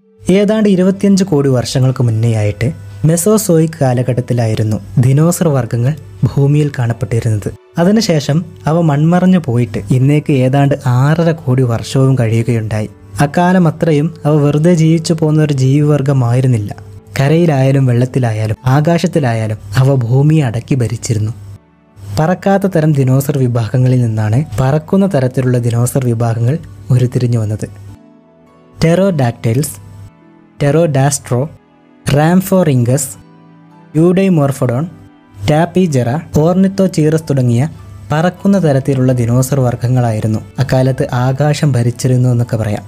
ഏതാണ്ട് ഇരുപത്തിയഞ്ച് കോടി വർഷങ്ങൾക്ക് മുന്നേയായിട്ട് മെസോസോയിക് കാലഘട്ടത്തിലായിരുന്നു ദിനോസർ വർഗ്ഗങ്ങൾ ഭൂമിയിൽ കാണപ്പെട്ടിരുന്നത് അതിനുശേഷം അവ മൺമറഞ്ഞു പോയിട്ട് ഇന്നേക്ക് ഏതാണ്ട് ആറര കോടി വർഷവും കഴിയുകയുണ്ടായി അക്കാലം അത്രയും അവ വെറുതെ ജീവിച്ചു പോകുന്ന ഒരു ജീവിവർഗമായിരുന്നില്ല കരയിലായാലും വെള്ളത്തിലായാലും ആകാശത്തിലായാലും അവ ഭൂമിയെ അടക്കി ഭരിച്ചിരുന്നു പറക്കാത്ത തരം ദിനോസർ വിഭാഗങ്ങളിൽ നിന്നാണ് പറക്കുന്ന തരത്തിലുള്ള ദിനോസർ വിഭാഗങ്ങൾ ഉരുത്തിരിഞ്ഞു വന്നത് ടെറോഡാക്ടൈൽസ് ടെറോഡാസ്ട്രോ റാംഫോറിംഗസ് യൂഡൈമോർഫോഡോൺ ടാപ്പിജെറ ഓർണിത്തോചീറസ് തുടങ്ങിയ പറക്കുന്ന തരത്തിലുള്ള ദിനോസർ വർഗ്ഗങ്ങളായിരുന്നു അക്കാലത്ത് ആകാശം ഭരിച്ചിരുന്നു എന്നൊക്കെ പറയാം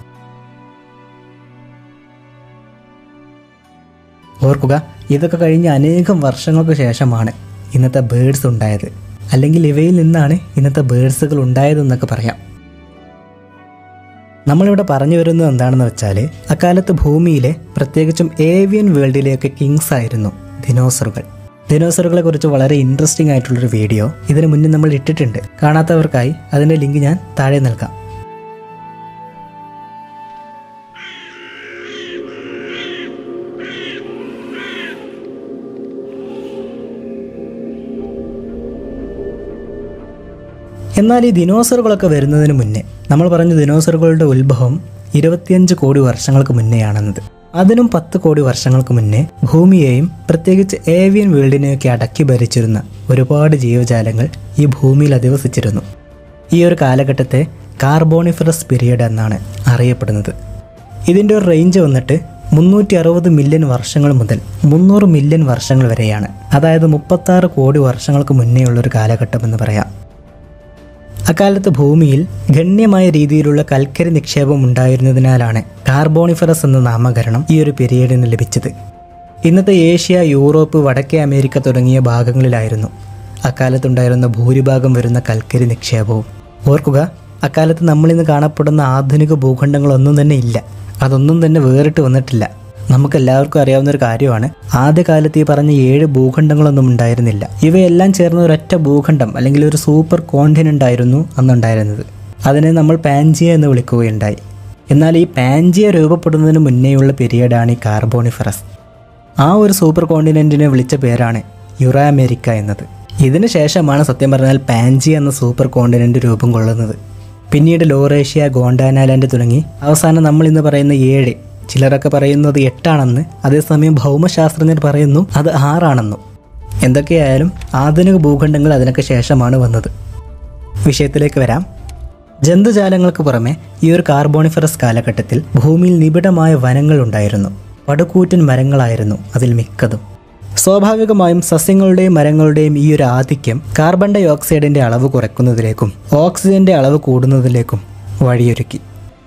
ഓർക്കുക ഇതൊക്കെ കഴിഞ്ഞ് അനേകം വർഷങ്ങൾക്ക് ശേഷമാണ് ഇന്നത്തെ ബേഡ്സ് ഉണ്ടായത് അല്ലെങ്കിൽ ഇവയിൽ നിന്നാണ് ഇന്നത്തെ ബേഡ്സുകൾ ഉണ്ടായതെന്നൊക്കെ പറയാം നമ്മളിവിടെ പറഞ്ഞു വരുന്നത് എന്താണെന്ന് വെച്ചാൽ അക്കാലത്ത് ഭൂമിയിലെ പ്രത്യേകിച്ചും ഏവിയൻ വേൾഡിലെയൊക്കെ കിങ്സ് ആയിരുന്നു ദിനോസറുകൾ ദിനോസറുകളെ കുറിച്ച് വളരെ ഇൻട്രസ്റ്റിംഗ് ആയിട്ടുള്ളൊരു വീഡിയോ ഇതിന് മുന്നേ നമ്മൾ ഇട്ടിട്ടുണ്ട് കാണാത്തവർക്കായി അതിൻ്റെ ലിങ്ക് ഞാൻ താഴെ നൽകാം എന്നാൽ ഈ ദിനോസറുകളൊക്കെ വരുന്നതിന് മുന്നേ നമ്മൾ പറഞ്ഞ ദിനോസറുകളുടെ ഉത്ഭവം ഇരുപത്തിയഞ്ച് കോടി വർഷങ്ങൾക്ക് മുന്നേയാണെന്നത് അതിനും പത്ത് കോടി വർഷങ്ങൾക്ക് മുന്നേ ഭൂമിയെയും പ്രത്യേകിച്ച് ഏവിയൻ വേൾഡിനെയൊക്കെ അടക്കി ഭരിച്ചിരുന്ന ഒരുപാട് ജീവജാലങ്ങൾ ഈ ഭൂമിയിൽ അധിവസിച്ചിരുന്നു ഈ ഒരു കാലഘട്ടത്തെ കാർബോണിഫറസ് പീരിയഡ് എന്നാണ് അറിയപ്പെടുന്നത് ഇതിൻ്റെ ഒരു റേഞ്ച് വന്നിട്ട് മുന്നൂറ്റി അറുപത് മില്യൺ വർഷങ്ങൾ മുതൽ മുന്നൂറ് മില്യൺ വർഷങ്ങൾ വരെയാണ് അതായത് മുപ്പത്താറ് കോടി വർഷങ്ങൾക്ക് മുന്നേ ഉള്ളൊരു കാലഘട്ടം എന്ന് പറയാം അക്കാലത്ത് ഭൂമിയിൽ ഗണ്യമായ രീതിയിലുള്ള കൽക്കരി നിക്ഷേപം ഉണ്ടായിരുന്നതിനാലാണ് കാർബോണിഫറസ് എന്ന നാമകരണം ഈ ഒരു പീരീഡിന് ലഭിച്ചത് ഇന്നത്തെ ഏഷ്യ യൂറോപ്പ് വടക്കേ അമേരിക്ക തുടങ്ങിയ ഭാഗങ്ങളിലായിരുന്നു അക്കാലത്തുണ്ടായിരുന്ന ഭൂരിഭാഗം വരുന്ന കൽക്കരി നിക്ഷേപവും ഓർക്കുക അക്കാലത്ത് നമ്മളിന്ന് കാണപ്പെടുന്ന ആധുനിക ഭൂഖണ്ഡങ്ങളൊന്നും തന്നെ ഇല്ല അതൊന്നും തന്നെ വേറിട്ട് വന്നിട്ടില്ല നമുക്കെല്ലാവർക്കും അറിയാവുന്ന ഒരു കാര്യമാണ് ആദ്യകാലത്ത് ഈ പറഞ്ഞ ഏഴ് ഭൂഖണ്ഡങ്ങളൊന്നും ഉണ്ടായിരുന്നില്ല ഇവയെല്ലാം ചേർന്ന ഒരൊറ്റ ഭൂഖണ്ഡം അല്ലെങ്കിൽ ഒരു സൂപ്പർ കോണ്ടിനെൻ്റ് ആയിരുന്നു അന്നുണ്ടായിരുന്നത് അതിനെ നമ്മൾ പാൻജിയ എന്ന് വിളിക്കുകയുണ്ടായി എന്നാൽ ഈ പാൻജിയ രൂപപ്പെടുന്നതിന് മുന്നേയുള്ള പീരീഡാണ് ഈ കാർബോണിഫറസ് ആ ഒരു സൂപ്പർ കോണ്ടിനെൻറ്റിനെ വിളിച്ച പേരാണ് യുറാമേരിക്ക എന്നത് ഇതിന് ശേഷമാണ് സത്യം പറഞ്ഞാൽ പാൻജിയ എന്ന സൂപ്പർ കോണ്ടിനെൻ്റ് രൂപം കൊള്ളുന്നത് പിന്നീട് ലോറേഷ്യ ഗോണ്ടാനാലാൻഡ് തുടങ്ങി അവസാനം നമ്മൾ ഇന്ന് പറയുന്ന ഏഴ് ചിലരൊക്കെ പറയുന്നത് എട്ടാണെന്ന് അതേസമയം ഭൗമശാസ്ത്രജ്ഞർ പറയുന്നു അത് ആറാണെന്നും എന്തൊക്കെയായാലും ആധുനിക ഭൂഖണ്ഡങ്ങൾ അതിനൊക്കെ ശേഷമാണ് വന്നത് വിഷയത്തിലേക്ക് വരാം ജന്തുജാലങ്ങൾക്ക് പുറമെ ഈ ഒരു കാർബോണിഫറസ് കാലഘട്ടത്തിൽ ഭൂമിയിൽ നിബിഡമായ വനങ്ങൾ ഉണ്ടായിരുന്നു പടുകൂറ്റൻ മരങ്ങളായിരുന്നു അതിൽ മിക്കതും സ്വാഭാവികമായും സസ്യങ്ങളുടെയും മരങ്ങളുടെയും ഈ ഒരു ആധിക്യം കാർബൺ ഡൈ ഓക്സൈഡിന്റെ അളവ് കുറയ്ക്കുന്നതിലേക്കും ഓക്സിജന്റെ അളവ് കൂടുന്നതിലേക്കും വഴിയൊരുക്കി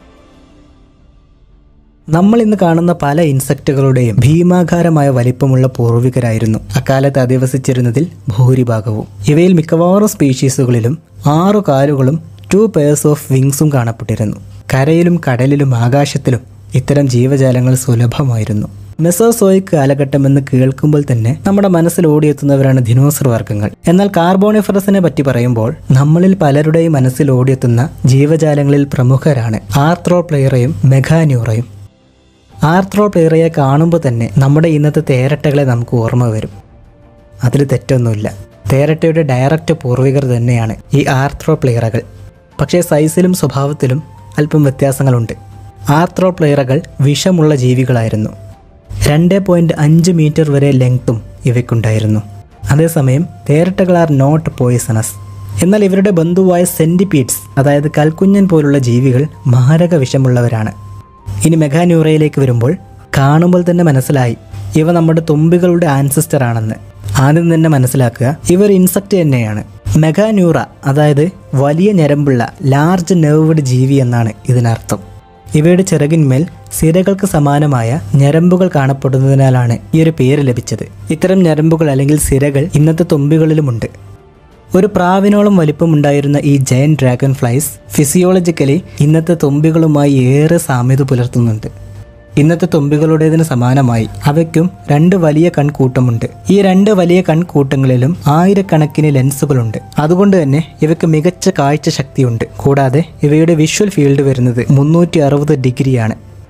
നമ്മൾ ഇന്ന് കാണുന്ന പല ഇൻസെക്റ്റുകളുടെയും ഭീമാകാരമായ വലിപ്പമുള്ള പൂർവികരായിരുന്നു അക്കാലത്ത് അധിവസിച്ചിരുന്നതിൽ ഭൂരിഭാഗവും ഇവയിൽ മിക്കവാറും സ്പീഷീസുകളിലും ആറു കാലുകളും ടു പെയർസ് ഓഫ് വിങ്സും കാണപ്പെട്ടിരുന്നു കരയിലും കടലിലും ആകാശത്തിലും ഇത്തരം ജീവജാലങ്ങൾ സുലഭമായിരുന്നു മെസോസോയിക് കാലഘട്ടം എന്ന് കേൾക്കുമ്പോൾ തന്നെ നമ്മുടെ മനസ്സിൽ ഓടിയെത്തുന്നവരാണ് ദിനോസർ വർഗ്ഗങ്ങൾ എന്നാൽ കാർബോണിഫറസിനെ പറ്റി പറയുമ്പോൾ നമ്മളിൽ പലരുടെയും മനസ്സിൽ ഓടിയെത്തുന്ന ജീവജാലങ്ങളിൽ പ്രമുഖരാണ് ആർത്രോപ്ലെയറയും മെഗാന്യൂറയും ആർത്രോപ്ലെയറയെ കാണുമ്പോൾ തന്നെ നമ്മുടെ ഇന്നത്തെ തേരട്ടകളെ നമുക്ക് ഓർമ്മ വരും അതിൽ തെറ്റൊന്നുമില്ല തേരട്ടയുടെ ഡയറക്റ്റ് പൂർവികർ തന്നെയാണ് ഈ ആർത്രോപ്ലെയറകൾ പക്ഷേ സൈസിലും സ്വഭാവത്തിലും അല്പം വ്യത്യാസങ്ങളുണ്ട് ആർത്രോപ്ലെയറകൾ വിഷമുള്ള ജീവികളായിരുന്നു രണ്ട് പോയിൻറ്റ് അഞ്ച് മീറ്റർ വരെ ലെങ്ത്തും ഇവയ്ക്കുണ്ടായിരുന്നു അതേസമയം തേരട്ടകൾ ആർ നോട്ട് പോയിസണസ് എന്നാൽ ഇവരുടെ ബന്ധുവായ സെൻറ്റിപീഡ്സ് അതായത് കൽക്കുഞ്ഞൻ പോലുള്ള ജീവികൾ മാരക വിഷമുള്ളവരാണ് ഇനി മെഗാന്യൂറയിലേക്ക് വരുമ്പോൾ കാണുമ്പോൾ തന്നെ മനസ്സിലായി ഇവ നമ്മുടെ തുമ്പികളുടെ ആൻസിസ്റ്റർ ആണെന്ന് ആദ്യം തന്നെ മനസ്സിലാക്കുക ഇവർ ഇൻസെക്റ്റ് തന്നെയാണ് മെഗാന്യൂറ അതായത് വലിയ ഞരമ്പുള്ള ലാർജ് നെർവ്ഡ് ജീവി എന്നാണ് ഇതിനർത്ഥം ഇവയുടെ ചിറകിന്മേൽ സിരകൾക്ക് സമാനമായ ഞരമ്പുകൾ കാണപ്പെടുന്നതിനാലാണ് ഈ ഒരു പേര് ലഭിച്ചത് ഇത്തരം ഞരമ്പുകൾ അല്ലെങ്കിൽ സിരകൾ ഇന്നത്തെ തുമ്പികളിലുമുണ്ട് ഒരു പ്രാവിനോളം വലിപ്പമുണ്ടായിരുന്ന ഈ ജയൻ ഡ്രാഗൺ ഫ്ലൈസ് ഫിസിയോളജിക്കലി ഇന്നത്തെ തുമ്പികളുമായി ഏറെ സാമ്യത പുലർത്തുന്നുണ്ട് ഇന്നത്തെ തുമ്പികളുടേതിന് സമാനമായി അവയ്ക്കും രണ്ട് വലിയ കൺകൂട്ടമുണ്ട് ഈ രണ്ട് വലിയ കൺകൂട്ടങ്ങളിലും ആയിരക്കണക്കിന് ലെൻസുകളുണ്ട് അതുകൊണ്ട് തന്നെ ഇവയ്ക്ക് മികച്ച കാഴ്ച ശക്തിയുണ്ട് കൂടാതെ ഇവയുടെ വിഷ്വൽ ഫീൽഡ് വരുന്നത് മുന്നൂറ്റി അറുപത് ഡിഗ്രിയാണ്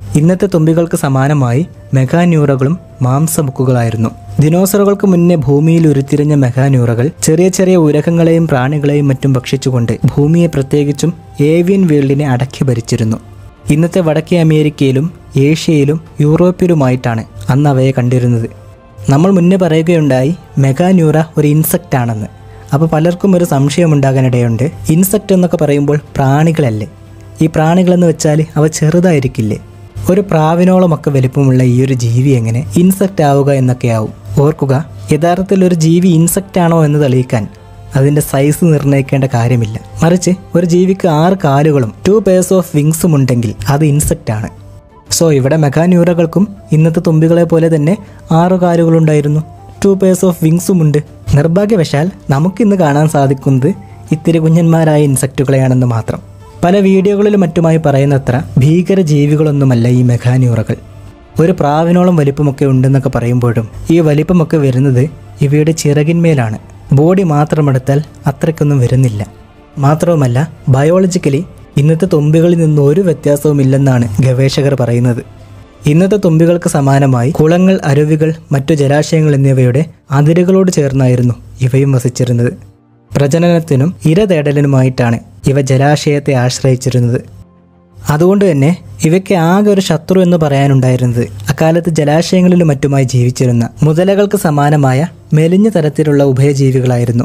ഇന്നത്തെ തുമ്പികൾക്ക് സമാനമായി മെഗാന്യൂറകളും മാംസമുക്കുകളായിരുന്നു ദിനോസറുകൾക്ക് മുന്നേ ഭൂമിയിൽ ഉരുത്തിരിഞ്ഞ മെഗാന്യൂറകൾ ചെറിയ ചെറിയ ഉരകങ്ങളെയും പ്രാണികളെയും മറ്റും ഭക്ഷിച്ചുകൊണ്ട് ഭൂമിയെ പ്രത്യേകിച്ചും ഏവിയൻ വേൾഡിനെ അടക്കി ഭരിച്ചിരുന്നു ഇന്നത്തെ വടക്കേ അമേരിക്കയിലും ഏഷ്യയിലും യൂറോപ്പിലുമായിട്ടാണ് അന്ന് അവയെ കണ്ടിരുന്നത് നമ്മൾ മുന്നേ പറയുകയുണ്ടായി മെഗാന്യൂറ ഒരു ഇൻസെക്റ്റ് ആണെന്ന് അപ്പോൾ പലർക്കും ഒരു സംശയമുണ്ടാകാനിടയുണ്ട് ഇൻസെക്റ്റ് എന്നൊക്കെ പറയുമ്പോൾ പ്രാണികളല്ലേ ഈ പ്രാണികളെന്ന് വെച്ചാൽ അവ ചെറുതായിരിക്കില്ലേ ഒരു പ്രാവിനോളമൊക്കെ വലിപ്പമുള്ള ഈ ഒരു ജീവി എങ്ങനെ ഇൻസെക്റ്റ് ആവുക എന്നൊക്കെയാവും ഓർക്കുക യഥാർത്ഥത്തിൽ ഒരു ജീവി ഇൻസെക്റ്റ് ആണോ എന്ന് തെളിയിക്കാൻ അതിൻ്റെ സൈസ് നിർണ്ണയിക്കേണ്ട കാര്യമില്ല മറിച്ച് ഒരു ജീവിക്ക് ആറ് കാലുകളും ടു പേഴ്സ് ഓഫ് വിങ്സും ഉണ്ടെങ്കിൽ അത് ഇൻസെക്റ്റ് ആണ് സോ ഇവിടെ മെഗാന്യൂറകൾക്കും ഇന്നത്തെ തുമ്പികളെ പോലെ തന്നെ ആറു കാലുകളുണ്ടായിരുന്നു ടു പേഴ്സ് ഓഫ് വിങ്സും ഉണ്ട് നിർഭാഗ്യവശാൽ നമുക്കിന്ന് കാണാൻ സാധിക്കുന്നത് ഇത്തിരി കുഞ്ഞന്മാരായ ഇൻസെക്റ്റുകളെയാണെന്ന് മാത്രം പല വീഡിയോകളിലും മറ്റുമായി പറയുന്നത്ര ഭീകര ജീവികളൊന്നുമല്ല ഈ മെഗാന്യൂറകൾ ഒരു പ്രാവിനോളം വലിപ്പമൊക്കെ ഉണ്ടെന്നൊക്കെ പറയുമ്പോഴും ഈ വലിപ്പമൊക്കെ വരുന്നത് ഇവയുടെ ചിറകിന്മേലാണ് ബോഡി മാത്രമെടുത്താൽ അത്രയ്ക്കൊന്നും വരുന്നില്ല മാത്രവുമല്ല ബയോളജിക്കലി ഇന്നത്തെ തുമ്പികളിൽ നിന്ന് ഒരു വ്യത്യാസവുമില്ലെന്നാണ് ഗവേഷകർ പറയുന്നത് ഇന്നത്തെ തുമ്പികൾക്ക് സമാനമായി കുളങ്ങൾ അരുവികൾ മറ്റു ജലാശയങ്ങൾ എന്നിവയുടെ അതിരുകളോട് ചേർന്നായിരുന്നു ഇവയും വസിച്ചിരുന്നത് പ്രജനനത്തിനും ഇര തേടലിനുമായിട്ടാണ് ഇവ ജലാശയത്തെ ആശ്രയിച്ചിരുന്നത് അതുകൊണ്ട് തന്നെ ഇവയ്ക്ക് ആകെ ഒരു ശത്രു എന്ന് പറയാനുണ്ടായിരുന്നത് അക്കാലത്ത് ജലാശയങ്ങളിലും മറ്റുമായി ജീവിച്ചിരുന്ന മുതലകൾക്ക് സമാനമായ മെലിഞ്ഞ തരത്തിലുള്ള ഉഭയജീവികളായിരുന്നു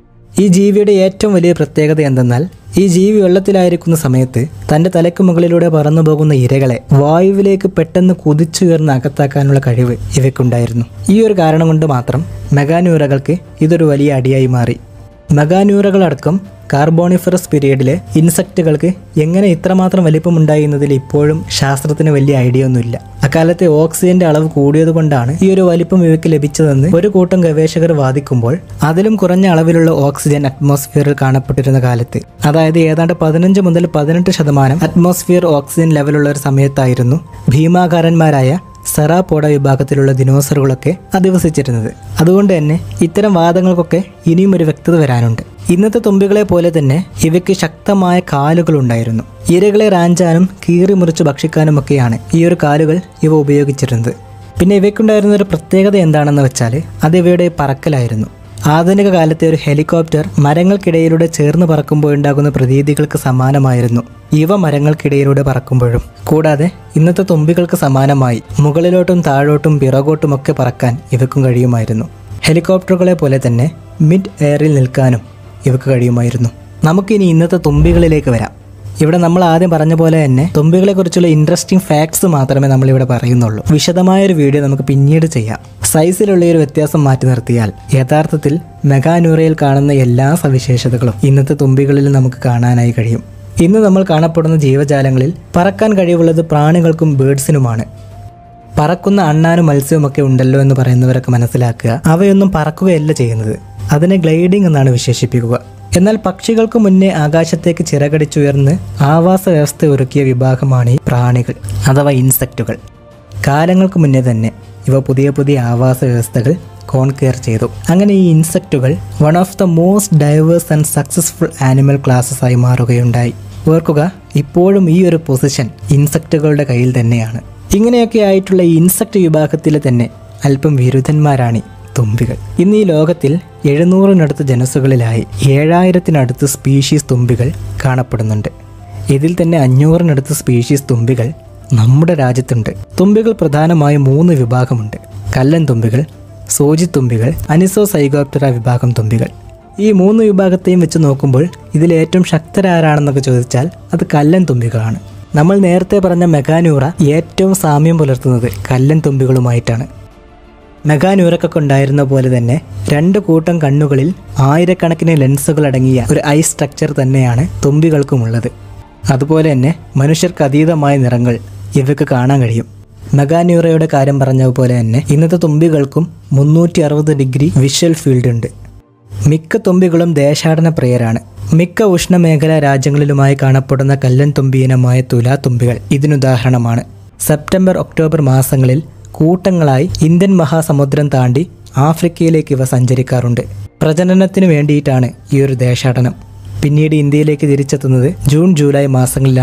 ഈ ജീവിയുടെ ഏറ്റവും വലിയ പ്രത്യേകത എന്തെന്നാൽ ഈ ജീവി വെള്ളത്തിലായിരിക്കുന്ന സമയത്ത് തന്റെ തലയ്ക്ക് മുകളിലൂടെ പറന്നു പോകുന്ന ഇരകളെ വായുവിലേക്ക് പെട്ടെന്ന് കുതിച്ചുയർന്ന് അകത്താക്കാനുള്ള കഴിവ് ഇവയ്ക്കുണ്ടായിരുന്നു ഈ ഒരു കാരണം കൊണ്ട് മാത്രം മെഗാന്യൂറകൾക്ക് ഇതൊരു വലിയ അടിയായി മാറി മെഗാന്യൂറകളടക്കം കാർബോണിഫറസ് പീരീഡിലെ ഇൻസെക്റ്റുകൾക്ക് എങ്ങനെ ഇത്രമാത്രം വലിപ്പമുണ്ടായി എന്നതിൽ ഇപ്പോഴും ശാസ്ത്രത്തിന് വലിയ ഐഡിയ ഒന്നുമില്ല അക്കാലത്തെ ഓക്സിജന്റെ അളവ് കൂടിയതുകൊണ്ടാണ് ഈ ഒരു വലിപ്പം ഇവയ്ക്ക് ലഭിച്ചതെന്ന് ഒരു കൂട്ടം ഗവേഷകർ വാദിക്കുമ്പോൾ അതിലും കുറഞ്ഞ അളവിലുള്ള ഓക്സിജൻ അറ്റ്മോസ്ഫിയറിൽ കാണപ്പെട്ടിരുന്ന കാലത്ത് അതായത് ഏതാണ്ട് പതിനഞ്ച് മുതൽ പതിനെട്ട് ശതമാനം അറ്റ്മോസ്ഫിയർ ഓക്സിജൻ ലെവലുള്ള ഒരു സമയത്തായിരുന്നു ഭീമാകാരന്മാരായ സെറാപോഡ വിഭാഗത്തിലുള്ള ദിനോസറുകളൊക്കെ അധിവസിച്ചിരുന്നത് അതുകൊണ്ട് തന്നെ ഇത്തരം വാദങ്ങൾക്കൊക്കെ ഇനിയും ഒരു വ്യക്തത വരാനുണ്ട് ഇന്നത്തെ തുമ്പികളെ പോലെ തന്നെ ഇവയ്ക്ക് ശക്തമായ കാലുകൾ ഉണ്ടായിരുന്നു ഇരകളെ റാഞ്ചാനും കീറി മുറിച്ച് ഭക്ഷിക്കാനുമൊക്കെയാണ് ഈ ഒരു കാലുകൾ ഇവ ഉപയോഗിച്ചിരുന്നത് പിന്നെ ഇവയ്ക്കുണ്ടായിരുന്ന ഒരു പ്രത്യേകത എന്താണെന്ന് വെച്ചാൽ അത് ഇവയുടെ പറക്കലായിരുന്നു ആധുനിക കാലത്തെ ഒരു ഹെലികോപ്റ്റർ മരങ്ങൾക്കിടയിലൂടെ ചേർന്ന് പറക്കുമ്പോൾ ഉണ്ടാകുന്ന പ്രതീതികൾക്ക് സമാനമായിരുന്നു ഇവ മരങ്ങൾക്കിടയിലൂടെ പറക്കുമ്പോഴും കൂടാതെ ഇന്നത്തെ തുമ്പികൾക്ക് സമാനമായി മുകളിലോട്ടും താഴോട്ടും പിറകോട്ടും ഒക്കെ പറക്കാൻ ഇവയ്ക്കും കഴിയുമായിരുന്നു ഹെലികോപ്റ്ററുകളെ പോലെ തന്നെ മിഡ് എയറിൽ നിൽക്കാനും ഇവക്ക് കഴിയുമായിരുന്നു നമുക്കിനി ഇന്നത്തെ തുമ്പികളിലേക്ക് വരാം ഇവിടെ നമ്മൾ ആദ്യം പറഞ്ഞ പോലെ തന്നെ തുമ്പികളെ കുറിച്ചുള്ള ഇൻട്രസ്റ്റിംഗ് ഫാക്ട്സ് മാത്രമേ നമ്മൾ ഇവിടെ പറയുന്നുള്ളൂ വിശദമായ ഒരു വീഡിയോ നമുക്ക് പിന്നീട് ചെയ്യാം സൈസിലുള്ള ഈ ഒരു വ്യത്യാസം മാറ്റി നിർത്തിയാൽ യഥാർത്ഥത്തിൽ മെഗാനൂറയിൽ കാണുന്ന എല്ലാ സവിശേഷതകളും ഇന്നത്തെ തുമ്പികളിൽ നമുക്ക് കാണാനായി കഴിയും ഇന്ന് നമ്മൾ കാണപ്പെടുന്ന ജീവജാലങ്ങളിൽ പറക്കാൻ കഴിവുള്ളത് പ്രാണികൾക്കും ബേഡ്സിനുമാണ് പറക്കുന്ന അണ്ണാനും മത്സ്യവുമൊക്കെ ഉണ്ടല്ലോ എന്ന് പറയുന്നവരൊക്കെ മനസ്സിലാക്കുക അവയൊന്നും പറക്കുകയല്ല ചെയ്യുന്നത് അതിനെ ഗ്ലൈഡിംഗ് എന്നാണ് വിശേഷിപ്പിക്കുക എന്നാൽ പക്ഷികൾക്ക് മുന്നേ ആകാശത്തേക്ക് ചിറകടിച്ചുയർന്ന് ആവാസ വ്യവസ്ഥ ഒരുക്കിയ വിഭാഗമാണ് ഈ പ്രാണികൾ അഥവാ ഇൻസെക്റ്റുകൾ കാലങ്ങൾക്ക് മുന്നേ തന്നെ ഇവ പുതിയ പുതിയ ആവാസ വ്യവസ്ഥകൾ കോൺകെയർ ചെയ്തു അങ്ങനെ ഈ ഇൻസെക്റ്റുകൾ one of the most diverse and successful animal classes ആയി മാറുകയുണ്ടായി ഓർക്കുക ഇപ്പോഴും ഈ ഒരു പൊസിഷൻ ഇൻസെക്റ്റുകളുടെ കയ്യിൽ തന്നെയാണ് ഇങ്ങനെയൊക്കെ ആയിട്ടുള്ള ഈ ഇൻസെക്റ്റ് വിഭാഗത്തിലെ തന്നെ അല്പം വിരുദ്ധന്മാരാണ് ഈ തുമ്പികൾ ഇന്ന് ഈ ലോകത്തിൽ എഴുന്നൂറിനടുത്ത് ജനസുകളിലായി ഏഴായിരത്തിനടുത്ത് സ്പീഷീസ് തുമ്പികൾ കാണപ്പെടുന്നുണ്ട് ഇതിൽ തന്നെ അഞ്ഞൂറിനടുത്ത് സ്പീഷീസ് തുമ്പികൾ നമ്മുടെ രാജ്യത്തുണ്ട് തുമ്പികൾ പ്രധാനമായും മൂന്ന് വിഭാഗമുണ്ട് കല്ലൻ തുമ്പികൾ സൂചിത്തുമ്പികൾ അനിസോ സൈഗോപ്റ്ററ വിഭാഗം തുമ്പികൾ ഈ മൂന്ന് വിഭാഗത്തെയും വെച്ച് നോക്കുമ്പോൾ ഇതിൽ ഏറ്റവും ശക്തരാരാണെന്നൊക്കെ ചോദിച്ചാൽ അത് കല്ലൻ തുമ്പികളാണ് നമ്മൾ നേരത്തെ പറഞ്ഞ മെഗാനൂറ ഏറ്റവും സാമ്യം പുലർത്തുന്നത് കല്ലൻ തുമ്പികളുമായിട്ടാണ് മെഗാന്യൂറക്കൊക്കെ ഉണ്ടായിരുന്ന പോലെ തന്നെ രണ്ട് കൂട്ടം കണ്ണുകളിൽ ആയിരക്കണക്കിന് ലെൻസുകൾ അടങ്ങിയ ഒരു ഐ സ്ട്രക്ചർ തന്നെയാണ് തുമ്പികൾക്കുമുള്ളത് അതുപോലെ തന്നെ മനുഷ്യർക്ക് അതീതമായ നിറങ്ങൾ ഇവയ്ക്ക് കാണാൻ കഴിയും മെഗാന്യൂറയുടെ കാര്യം പറഞ്ഞതുപോലെ തന്നെ ഇന്നത്തെ തുമ്പികൾക്കും മുന്നൂറ്റി അറുപത് ഡിഗ്രി വിഷ്വൽ ഫീൽഡ് ഉണ്ട് മിക്ക തുമ്പികളും ദേശാടന പ്രിയരാണ് മിക്ക ഉഷ്ണമേഖലാ രാജ്യങ്ങളിലുമായി കാണപ്പെടുന്ന കല്ലൻ തുമ്പി ഇനമായ തുലാത്തുമ്പികൾ ഇതിനുദാഹരണമാണ് സെപ്റ്റംബർ ഒക്ടോബർ മാസങ്ങളിൽ കൂട്ടങ്ങളായി ഇന്ത്യൻ മഹാസമുദ്രം താണ്ടി ആഫ്രിക്കയിലേക്ക് ഇവ സഞ്ചരിക്കാറുണ്ട് പ്രജനനത്തിനു വേണ്ടിയിട്ടാണ് ഈ ഒരു ദേശാടനം പിന്നീട് ഇന്ത്യയിലേക്ക് തിരിച്ചെത്തുന്നത് ജൂൺ ജൂലൈ മാസങ്ങളിലാണ്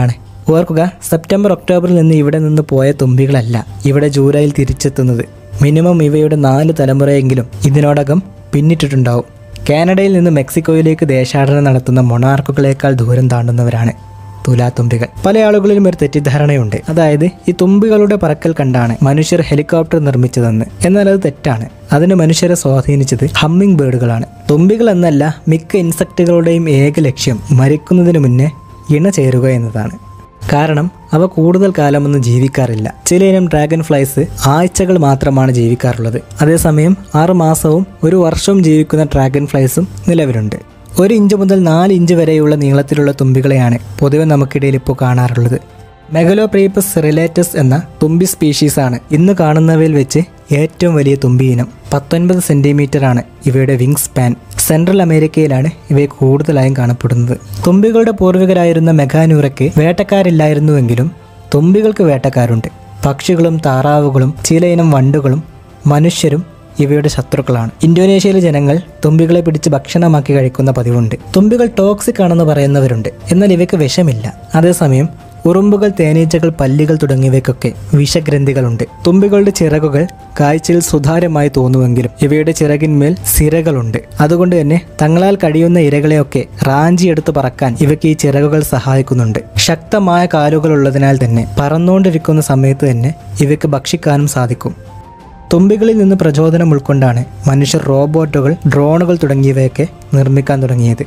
ഓർക്കുക സെപ്റ്റംബർ ഒക്ടോബറിൽ നിന്ന് ഇവിടെ നിന്ന് പോയ തുമ്പികളല്ല ഇവിടെ ജൂലൈയിൽ തിരിച്ചെത്തുന്നത് മിനിമം ഇവയുടെ നാല് തലമുറയെങ്കിലും ഇതിനോടകം പിന്നിട്ടിട്ടുണ്ടാവും കാനഡയിൽ നിന്ന് മെക്സിക്കോയിലേക്ക് ദേശാടനം നടത്തുന്ന മൊണാർക്കുകളേക്കാൾ ദൂരം താണ്ടുന്നവരാണ് തുലാത്തുമ്പികൾ പല ആളുകളിലും ഒരു തെറ്റിദ്ധാരണയുണ്ട് അതായത് ഈ തുമ്പികളുടെ പറക്കൽ കണ്ടാണ് മനുഷ്യർ ഹെലികോപ്റ്റർ നിർമ്മിച്ചതെന്ന് എന്നാൽ അത് തെറ്റാണ് അതിന് മനുഷ്യരെ സ്വാധീനിച്ചത് ഹമ്മിങ് ബേർഡുകളാണ് തുമ്പികൾ എന്നല്ല മിക്ക ഇൻസെക്റ്റുകളുടെയും ഏക ലക്ഷ്യം മരിക്കുന്നതിന് മുന്നേ ഇണ ചേരുക എന്നതാണ് കാരണം അവ കൂടുതൽ കാലമൊന്നും ജീവിക്കാറില്ല ചിലയിനം ഡ്രാഗൺ ഫ്ലൈസ് ആഴ്ചകൾ മാത്രമാണ് ജീവിക്കാറുള്ളത് അതേസമയം ആറ് മാസവും ഒരു വർഷവും ജീവിക്കുന്ന ഡ്രാഗൺ ഫ്ലൈസും നിലവിലുണ്ട് ഒരു ഇഞ്ച് മുതൽ നാല് ഇഞ്ച് വരെയുള്ള നീളത്തിലുള്ള തുമ്പികളെയാണ് പൊതുവെ നമുക്കിടയിൽ ഇപ്പോൾ കാണാറുള്ളത് മെഗലോപ്രീപ്പസ് റിലേറ്റസ് എന്ന തുമ്പി സ്പീഷീസാണ് ഇന്ന് കാണുന്നവയിൽ വെച്ച് ഏറ്റവും വലിയ തുമ്പി ഇനം പത്തൊൻപത് സെന്റിമീറ്റർ ആണ് ഇവയുടെ വിങ് സ്പാൻ സെൻട്രൽ അമേരിക്കയിലാണ് ഇവയെ കൂടുതലായും കാണപ്പെടുന്നത് തുമ്പികളുടെ പൂർവികരായിരുന്ന മെഗാനൂറയ്ക്ക് വേട്ടക്കാരില്ലായിരുന്നുവെങ്കിലും തുമ്പികൾക്ക് വേട്ടക്കാരുണ്ട് പക്ഷികളും താറാവുകളും ചിലയിനം വണ്ടുകളും മനുഷ്യരും ഇവയുടെ ശത്രുക്കളാണ് ഇന്തോനേഷ്യയിലെ ജനങ്ങൾ തുമ്പികളെ പിടിച്ച് ഭക്ഷണമാക്കി കഴിക്കുന്ന പതിവുണ്ട് തുമ്പികൾ ടോക്സിക് ആണെന്ന് പറയുന്നവരുണ്ട് എന്നാൽ ഇവയ്ക്ക് വിഷമില്ല അതേസമയം ഉറുമ്പുകൾ തേനീച്ചകൾ പല്ലികൾ തുടങ്ങിയവയ്ക്കൊക്കെ വിഷഗ്രന്ഥികളുണ്ട് തുമ്പികളുടെ ചിറകുകൾ കാഴ്ചയിൽ സുതാര്യമായി തോന്നുമെങ്കിലും ഇവയുടെ ചിറകിന്മേൽ സിരകളുണ്ട് അതുകൊണ്ട് തന്നെ തങ്ങളാൽ കഴിയുന്ന ഇരകളെയൊക്കെ റാഞ്ചിയെടുത്ത് പറക്കാൻ ഇവയ്ക്ക് ഈ ചിറകുകൾ സഹായിക്കുന്നുണ്ട് ശക്തമായ കാലുകൾ ഉള്ളതിനാൽ തന്നെ പറന്നുകൊണ്ടിരിക്കുന്ന സമയത്ത് തന്നെ ഇവയ്ക്ക് ഭക്ഷിക്കാനും സാധിക്കും തുമ്പികളിൽ നിന്ന് പ്രചോദനം ഉൾക്കൊണ്ടാണ് മനുഷ്യർ റോബോട്ടുകൾ ഡ്രോണുകൾ തുടങ്ങിയവയൊക്കെ നിർമ്മിക്കാൻ തുടങ്ങിയത്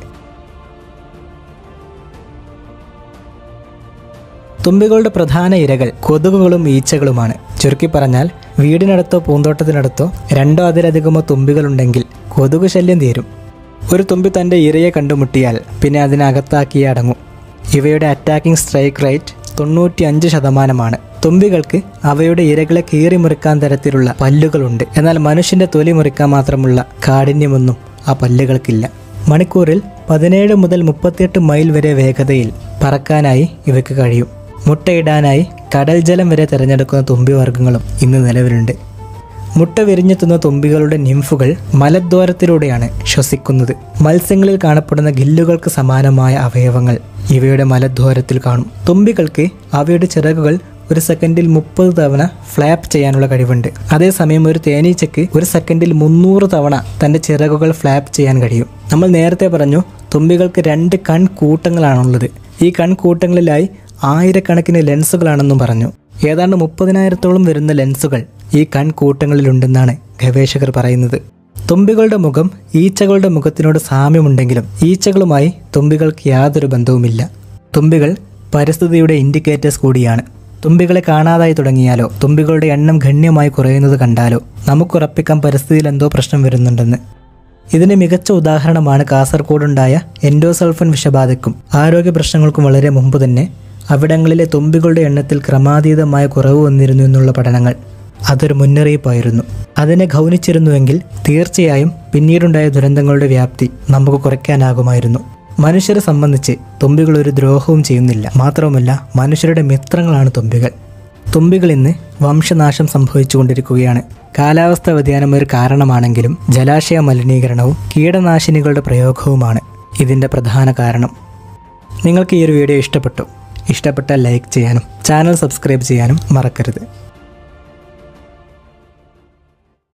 തുമ്പികളുടെ പ്രധാന ഇരകൾ കൊതുകുകളും ഈച്ചകളുമാണ് ചുരുക്കി പറഞ്ഞാൽ വീടിനടുത്തോ പൂന്തോട്ടത്തിനടുത്തോ രണ്ടോ അതിലധികമോ തുമ്പികളുണ്ടെങ്കിൽ കൊതുക് ശല്യം തീരും ഒരു തുമ്പി തൻ്റെ ഇരയെ കണ്ടുമുട്ടിയാൽ പിന്നെ അതിനകത്താക്കിയേ അടങ്ങും ഇവയുടെ അറ്റാക്കിംഗ് സ്ട്രൈക്ക് റേറ്റ് തൊണ്ണൂറ്റി അഞ്ച് ശതമാനമാണ് തുമ്പികൾക്ക് അവയുടെ ഇരകളെ കീറി മുറിക്കാൻ തരത്തിലുള്ള പല്ലുകളുണ്ട് എന്നാൽ മനുഷ്യന്റെ തൊലി മുറിക്കാൻ മാത്രമുള്ള കാഠിന്യമൊന്നും ആ പല്ലുകൾക്കില്ല മണിക്കൂറിൽ പതിനേഴ് മുതൽ മുപ്പത്തിയെട്ട് മൈൽ വരെ വേഗതയിൽ പറക്കാനായി ഇവയ്ക്ക് കഴിയും മുട്ടയിടാനായി കടൽ ജലം വരെ തിരഞ്ഞെടുക്കുന്ന തുമ്പി വർഗ്ഗങ്ങളും ഇന്ന് നിലവിലുണ്ട് മുട്ട വിരിഞ്ഞെത്തുന്ന തുമ്പികളുടെ നിംഫുകൾ മലദ്വാരത്തിലൂടെയാണ് ശ്വസിക്കുന്നത് മത്സ്യങ്ങളിൽ കാണപ്പെടുന്ന ഗില്ലുകൾക്ക് സമാനമായ അവയവങ്ങൾ ഇവയുടെ മലദ്വാരത്തിൽ കാണും തുമ്പികൾക്ക് അവയുടെ ചിറകുകൾ ഒരു സെക്കൻഡിൽ മുപ്പത് തവണ ഫ്ലാപ്പ് ചെയ്യാനുള്ള കഴിവുണ്ട് അതേസമയം ഒരു തേനീച്ചയ്ക്ക് ഒരു സെക്കൻഡിൽ മുന്നൂറ് തവണ തൻ്റെ ചിറകുകൾ ഫ്ലാപ്പ് ചെയ്യാൻ കഴിയും നമ്മൾ നേരത്തെ പറഞ്ഞു തുമ്പികൾക്ക് രണ്ട് കൺകൂട്ടങ്ങളാണുള്ളത് ഈ കൺകൂട്ടങ്ങളിലായി ആയിരക്കണക്കിന് ലെൻസുകളാണെന്നും പറഞ്ഞു ഏതാണ്ട് മുപ്പതിനായിരത്തോളം വരുന്ന ലെൻസുകൾ ഈ കൺകൂട്ടങ്ങളിലുണ്ടെന്നാണ് ഗവേഷകർ പറയുന്നത് തുമ്പികളുടെ മുഖം ഈച്ചകളുടെ മുഖത്തിനോട് സാമ്യമുണ്ടെങ്കിലും ഈച്ചകളുമായി തുമ്പികൾക്ക് യാതൊരു ബന്ധവുമില്ല തുമ്പികൾ പരിസ്ഥിതിയുടെ ഇൻഡിക്കേറ്റേഴ്സ് കൂടിയാണ് തുമ്പികളെ കാണാതായി തുടങ്ങിയാലോ തുമ്പികളുടെ എണ്ണം ഗണ്യമായി കുറയുന്നത് കണ്ടാലോ നമുക്കുറപ്പിക്കാൻ പരിസ്ഥിതിയിൽ എന്തോ പ്രശ്നം വരുന്നുണ്ടെന്ന് ഇതിന് മികച്ച ഉദാഹരണമാണ് കാസർഗോഡുണ്ടായ എൻഡോസൾഫൻ വിഷബാധയ്ക്കും ആരോഗ്യ പ്രശ്നങ്ങൾക്കും വളരെ മുമ്പ് തന്നെ അവിടങ്ങളിലെ തുമ്പികളുടെ എണ്ണത്തിൽ ക്രമാതീതമായ കുറവ് വന്നിരുന്നു എന്നുള്ള പഠനങ്ങൾ അതൊരു മുന്നറിയിപ്പായിരുന്നു അതിനെ ഗൗനിച്ചിരുന്നുവെങ്കിൽ തീർച്ചയായും പിന്നീടുണ്ടായ ദുരന്തങ്ങളുടെ വ്യാപ്തി നമുക്ക് കുറയ്ക്കാനാകുമായിരുന്നു മനുഷ്യരെ സംബന്ധിച്ച് തുമ്പികൾ ഒരു ദ്രോഹവും ചെയ്യുന്നില്ല മാത്രവുമല്ല മനുഷ്യരുടെ മിത്രങ്ങളാണ് തുമ്പികൾ തുമ്പികൾ ഇന്ന് വംശനാശം സംഭവിച്ചുകൊണ്ടിരിക്കുകയാണ് കാലാവസ്ഥാ വ്യതിയാനം ഒരു കാരണമാണെങ്കിലും ജലാശയ മലിനീകരണവും കീടനാശിനികളുടെ പ്രയോഗവുമാണ് ഇതിൻ്റെ പ്രധാന കാരണം നിങ്ങൾക്ക് ഈ ഒരു വീഡിയോ ഇഷ്ടപ്പെട്ടു ഇഷ്ടപ്പെട്ടാൽ ലൈക്ക് ചെയ്യാനും ചാനൽ സബ്സ്ക്രൈബ് ചെയ്യാനും മറക്കരുത്